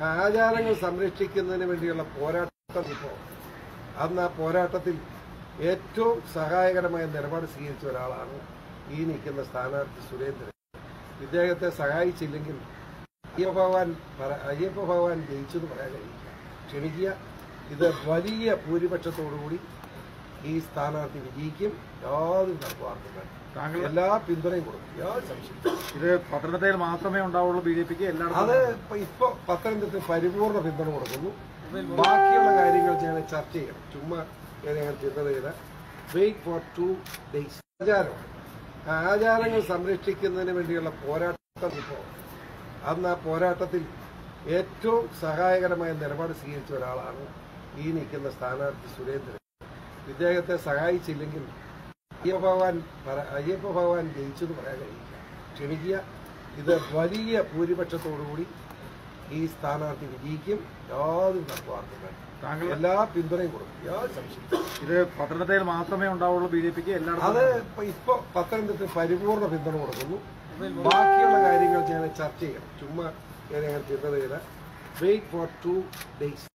ആചാരങ്ങൾ സംരക്ഷിക്കുന്നതിന് വേണ്ടിയുള്ള പോരാട്ടം ഇപ്പോൾ അന്ന് ആ പോരാട്ടത്തിൽ ഏറ്റവും സഹായകരമായ നിലപാട് സ്വീകരിച്ച ഒരാളാണ് ഈ നിൽക്കുന്ന സ്ഥാനാർത്ഥി സുരേന്ദ്രൻ ഇദ്ദേഹത്തെ സഹായിച്ചില്ലെങ്കിൽ അയ്യപ്പ ഭഗവാൻ പറ- അയ്യപ്പ ഭഗവാൻ ജയിച്ചു എന്ന് പറയാൻ കഴിയില്ല ക്ഷമിക്കുക ഇത് വലിയ ഭൂരിപക്ഷത്തോടുകൂടി ഈ സ്ഥാനാർത്ഥി വിജയിക്കും യാതൊരു തർക്കവാർത്തകൾ താങ്കൾ എല്ലാ പിന്തുണയും കൊടുക്കും യാതൊരു സംശയം ഇത് പത്തനംതിട്ടയിൽ മാത്രമേ ഉണ്ടാവുള്ളൂ ബി ജെ പിക്ക് അത് എല്ലായിടത്തും ഇപ്പൊ ഇപ്പൊ പത്തനംതിട്ട പരിപൂർണ പിന്തുണ കൊടുക്കുന്നു ബാക്കിയുള്ള കാര്യങ്ങൾ ഞങ്ങൾ ചർച്ച ചെയ്യണം ചുമ്മാ ഞങ്ങൾ ചിന്ത ചെയ്ത വെയിറ്റ് ഫോർ ടു ഡേയ്സ് ആചാരമാണ് ആ ആചാരങ്ങൾ സംരക്ഷിക്കുന്നതിന് വേണ്ടിയുള്ള പോരാട്ടം ഇപ്പോൾ അന്ന് ആ പോരാട്ടത്തിൽ ഏറ്റവും സഹായകരമായ നിലപാട് സ്വീകരിച്ച ഒരാളാണ് ഈ നിൽക്കുന്ന സ്ഥാനാർത്ഥി സുരേന്ദ്രൻ ഇദ്ദേഹത്തെ സഹായിച്ചില്ലെങ്കിൽ അയ്യപ്പ ഭഗവാൻ പറ- അയ്യപ്പ ഭഗവാൻ ജയിച്ചു എന്ന് പറയാൻ കഴിയില്ല ക്ഷമിക്കുക ഇത് വലിയ ഭൂരിപക്ഷത്തോടുകൂടി ഈ സ്ഥാനാർത്ഥി വിജയിക്കും യാതൊരു തർക്കവാർത്തകൾ താങ്കൾ എല്ലാ പിന്തുണയും കൊടുക്കും യാതൊരു സംശയം ഇത് പത്തനംതിട്ടയിൽ മാത്രമേ ഉണ്ടാവുള്ളൂ ബി ജെ പിക്ക് അത് എല്ലായിടത്തും ഇപ്പൊ ഇപ്പൊ പത്തനംതിട്ട പരിപൂർണ പിന്തുണ കൊടുക്കുന്നു ബാക്കിയുള്ള കാര്യങ്ങൾ ഞങ്ങൾ ചർച്ച ചെയ്യണം ചുമ്മാ ഞങ്ങൾ ചിന്ത ചെയ്ത വെയിറ്റ് ഫോർ ടു ഡേയ്സ്